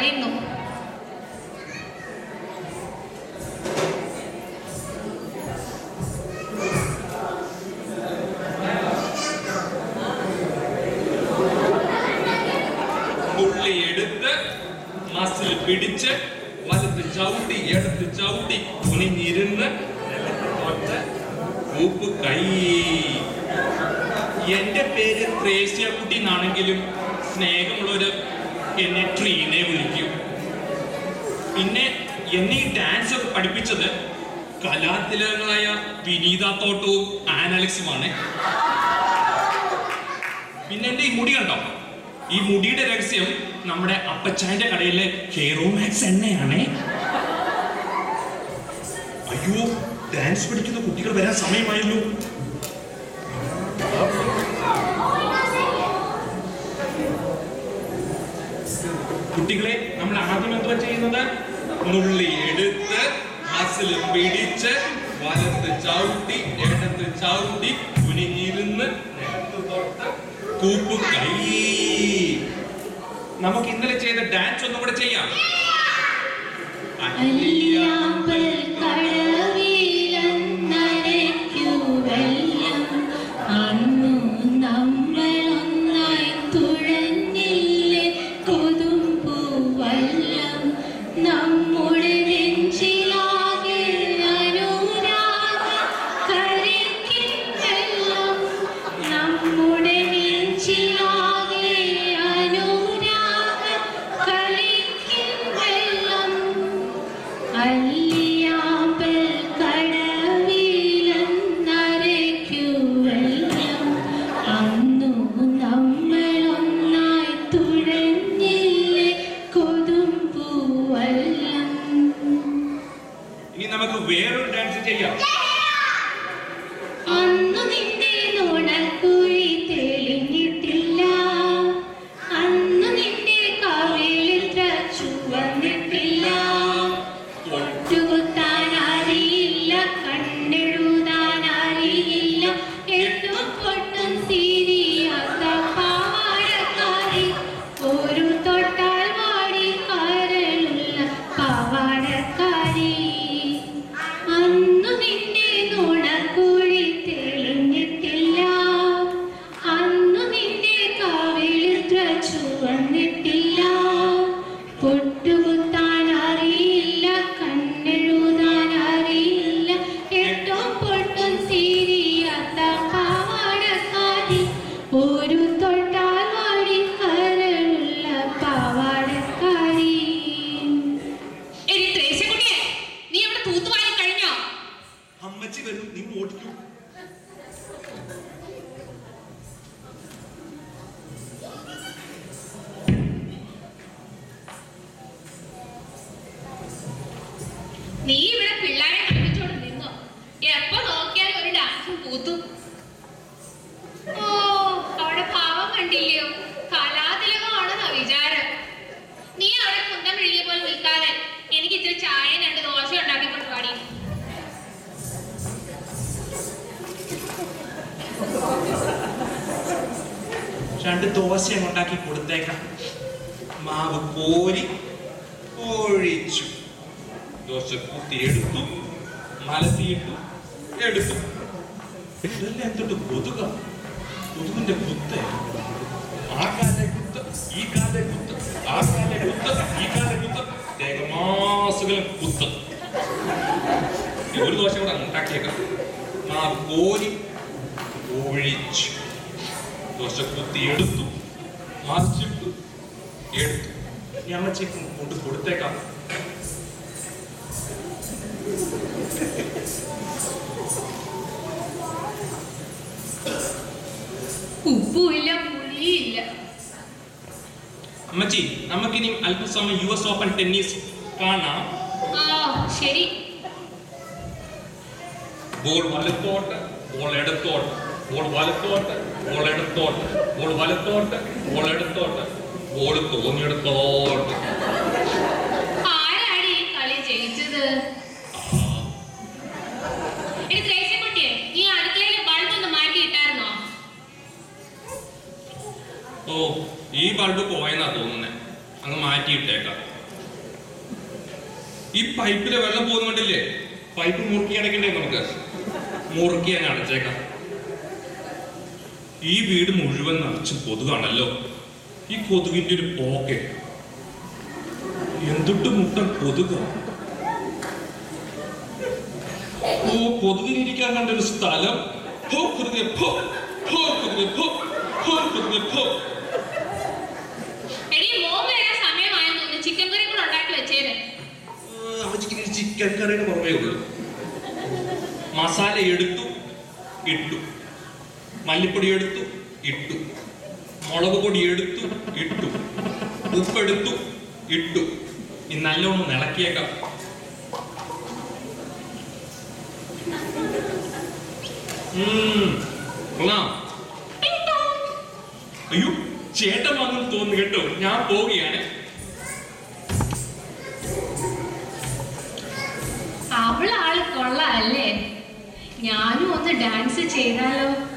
പറയുന്നു പുള്ളി എടുത്ത് മസിൽ പിടിച്ച് വലത്ത് ചവിട്ടി ഇടത്ത് ചവിട്ടി കുനിഞ്ഞിരുന്ന് നിലത്ത് തൊട്ട് കൂപ്പ് കൈ എന്റെ പേര് ത്രേസ്യ കുട്ടി എന്നാണെങ്കിലും സ്നേഹമുള്ളവര് എന്നെ ട്രീനെ വിളിക്കും പിന്നെ എന്നെ ഈ ഡാൻസ് ഒക്കെ പഠിപ്പിച്ചത് കലാതിലകങ്ങളായ വിനീത തോട്ടവും ആനലക്സുമാണ് പിന്നെ എന്റെ ഈ മുടി കണ്ടോ ഈ മുടിയുടെ രഹസ്യം നമ്മുടെ അപ്പച്ചായന്റെ കടയിലെ ഹെയറോമാക്സ് എണ്ണയാണേ അയ്യോ ഡാൻസ് പഠിക്കുന്ന കുട്ടികൾ വരാൻ സമയമായല്ലോ കുട്ടികളെ നമ്മൾ ആദ്യം എന്തുവാ ചെയ്യുന്നത് നുള്ളി എടുത്ത് മസിൽ പിടിച്ച് വലത്ത് ചവിട്ടി ഇടത്ത് ചവിട്ടി കുനിഞ്ഞിരുന്ന് നിലത്ത് തൊട്ട് കൂപ്പ് കൈ നമുക്ക് ഇന്നലെ ചെയ്ത ഡാൻസ് ഒന്നും കൂടെ ചെയ്യാം അല്ലിയാമ്പൽ കടവിലന്നരയ്ക്കു വെള്ളം അന്നു നമ്മളൊന്നായി തുഴഞ്ഞില്ലേ കൊതുമ്പു വള്ളം നമ്മുടെ നെഞ്ചിലാകെ അനുരാഗ കരിക്കിൻ വെള്ളം നമ്മുടെ നെഞ്ചിലാകെ അനുരാഗ കരിക്കിൻ വെള്ളം അല്ലിയാമ്പൽ കടവിലെന്നരയ്ക്കു വെള്ളം അന്നു നമ്മളൊന്നായി തുഴഞ്ഞില്ലേ കൊതുമ്പു വള്ളം ഇനി നമുക്ക് വേറൊരു ഡാൻസ് ചെയ്യാം അന്നു നിന്റെ നുണക്കുഴി തെളിഞ്ഞിട്ടില്ല അന്നു നിന്റെ കവിളിത്ര ചുവന്നിട്ടില്ല ഒറ്റുകുത്താൻ അറിയില്ല കണ്ണെഴുതാൻ അറിയില്ല എട്ടും പൊട്ടും തിരിയാത്ത പാവാടക്കാരി ഒരു തൊട്ടാൽ വാടി കരളുള്ള പാവാടക്കാരി അന്നു നിന്റെ നുണക്കുഴി തെളിഞ്ഞിട്ടില്ല അന്നു നിന്റെ കവിളിത്ര ചുവന്നിട്ടില്ല പൊട്ടുകുത്താൻ അറിയില്ല കണ്ണെഴുതാൻ അറിയില്ല എട്ടും പൊട്ടും തിരിയാത്ത പാവാടക്കാരി ഒരു തൊട്ടാൽ വാടി കരളുള്ള പാവാടക്കാരി എടി ത്രേസ്യക്കുട്ടിയെ, നീ അവിടെ തൂത്തുവാരി കഴിഞ്ഞോ അമ്മച്ചി വരും നീ ഓടിക്കൂ നീ ഇവിടെ പിള്ളേരെ കളിപ്പിച്ചോണ്ട് നിന്നോ എപ്പോ നോക്കിയാലും ഒരു ഡാൻസും കൂത്തും ഓ അവിടെ പാവം കണ്ടില്ലയോ കലാതിലകമാണെന്നാ വിചാരം നീ അവിടെ കുന്തം വിഴിയ പോലെ നിൽക്കാതെ എനിക്ക് ഇച്ചിരി ചായ രണ്ട് ദോശ ഉണ്ടാക്കിക്കൊണ്ട് പാടി രണ്ട് ദോശ ഉണ്ടാക്കി കൊടുത്തേക്കാം മാവ് കോരി ഒഴിച്ചു ദോശ കുത്തി എടുത്തു മലത്തിയിട്ടു എടുത്തു ഇതെല്ലാം എന്തിട്ട് കൊതുക കൊതുകിന്റെ കുത്ത് ആ കാലെ കുത്ത് ഈ കാലെ കുത്ത് ആ കാലെ കുത്ത് ഈ കാലെ കുത്ത് തേകമാസുകളും കുത്ത് ഇനി ഒരു ദോശ കൂടെ ഉണ്ടാക്കിയേക്കാം മാവ് കോരി ഒഴിച്ചു ദോശ കുത്തി എടുത്തു മറിച്ചിട്ടു എടുത്തു ഈ അമ്മച്ചേക്ക് കൊണ്ട് കൊടുത്തേക്കാം ഉപ്പുമില്ല പുളിയില്ല അമ്മച്ചി നമുക്കിനി അല്പസമയം യു എസ് ഓപ്പൺ ടെന്നീസ് കാണാം ആ ശരി ബോൾ വലത്തോട്ട് ബോൾ എടുത്തോട്ട് ബോൾ വലത്തോട്ട് ബോൾ എടുത്തോട്ട് ബോൾ വലത്തോട്ട് ബോൾ എടുത്തോട്ട് ബോൾ തോന്നിയെടുത്തോട്ട് ആരാണ് ഈ കളി ജയിച്ചത് എടി ത്രേസ്യക്കുട്ടിയെ നീ അടുക്കളയിലെ ബൾബ് ഒന്ന് മാറ്റിയിട്ടായിരുന്നോ ഓ ഈ ബൾബ് പോയെന്നാ തോന്നുന്നേ അങ്ങ് മാറ്റിയിട്ടേക്കാം ഈ പൈപ്പിലെ വെള്ളം പോകുന്നുണ്ടല്ലേ പൈപ്പ് മുറുക്കി അടയ്ക്കണ്ടേ നമുക്ക് മുറുക്കി അങ്ങ് അടച്ചേക്കാം ഈ വീട് മുഴുവൻ നിറച്ച് കൊതുകാണല്ലോ ഈ കൊതുകിന്റെ ഒരു പോക്കെ എന്തുട്ട് മുട്ട കൊതുക ഓ കൊതുകിനിരിക്കാൻ കണ്ട ഒരു സ്ഥലം ഹോ കൊതുകെ ഭോ ഹോ കൊതുകെ ഭോ ഹോ കൊതുകെ ഭോ എടി മോൻ വരാൻ സമയമായെന്ന് തോന്നുന്നു ചിക്കൻ കറി കൂടെ ഉണ്ടാക്കി വെച്ചേരെ അമ്മച്ചിക്ക് ചിക്കൻ കറിയുടെ പുറമേ ഉള്ളൂ മസാല എടുത്തു ഇട്ടു മല്ലിപ്പൊടി എടുത്തു ഇട്ടു മുളക് പൊടി എടുത്തു ഇട്ടു ഉപ്പെടുത്തു ഇട്ടു ഈ നല്ലോണം ഇളക്കിയേക്കാം ഉം, കൊള്ളാം. അയ്യോ ചേട്ടൻ വന്നു തോന്നുന്നു കേട്ടോ ഞാൻ പോവുകയാണ് അവളാള് കൊള്ളാല്ലേ ഞാനും ഒന്ന് ഡാൻസ് ചെയ്താലോ